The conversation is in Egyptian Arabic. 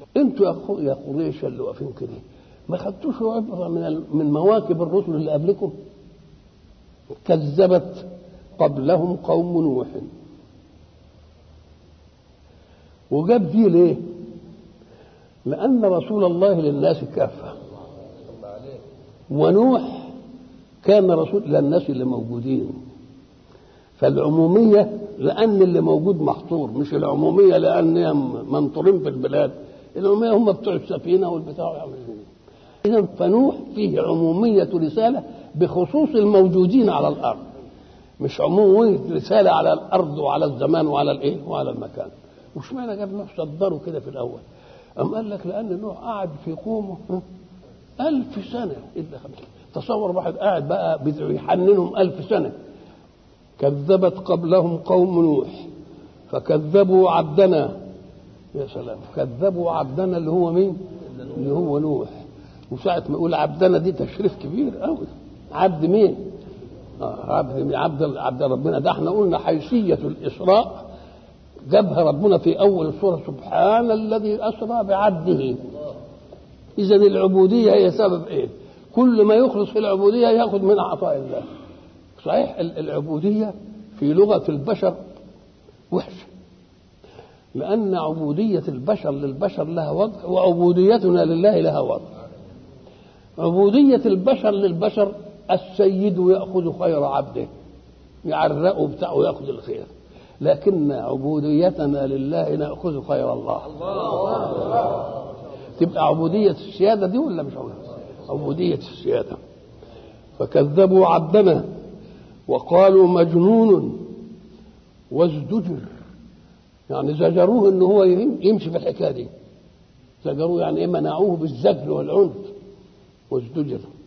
انتوا يا أخو يا قريش اللي واقفين كده ما خدتوش عبره من ال- من مواكب الرسل اللي قبلكم كذبت قبلهم قوم نوح وجاب دي ليه؟ لأن رسول الله للناس كافة ونوح كان رسول للناس اللي موجودين فالعمومية لأن اللي موجود محصور مش العمومية لأن منطورين في البلاد العمومية هم بتوع السفينة والبتاع إذا فنوح فيه عمومية رسالة بخصوص الموجودين على الأرض مش عمومية رسالة على الأرض وعلى الزمان وعلى الإيه وعلى المكان وش معنى جاب نوح صدره كده في الأول أم قال لك لأن نوح قعد في قومه ها، ألف سنة إلا خمسين تصور واحد قاعد بقى بيدعو يحننهم ألف سنة كذبت قبلهم قوم نوح فكذبوا عبدنا يا سلام كذبوا عبدنا اللي هو مين؟ اللي هو نوح وساعة ما يقول عبدنا دي تشريف كبير قوي عبد مين؟ آه عبد مين؟ عبد عبد ربنا ده احنا قلنا حيثية الإسراء جابها ربنا في أول السورة سبحان الذي أسرى بعبده إذا العبودية هي سبب إيه؟ كل ما يخلص في العبودية يأخذ من عطاء الله صحيح ال- العبودية في لغة البشر وحشة لأن عبودية البشر للبشر لها وضع وعبوديتنا لله لها وضع عبودية البشر للبشر السيد يأخذ خير عبده يعرقه بتاعه ويأخذ الخير لكن عبوديتنا لله نأخذ خير الله تبقى عبودية السيادة دي ولا مش عبودية عبودية السيادة فكذبوا عبدنا وقالوا مجنون وازدجر يعني زجروه ان هو يمشي في الحكايه دي زجروه يعني ايه منعوه بالزجر والعنف وازدجر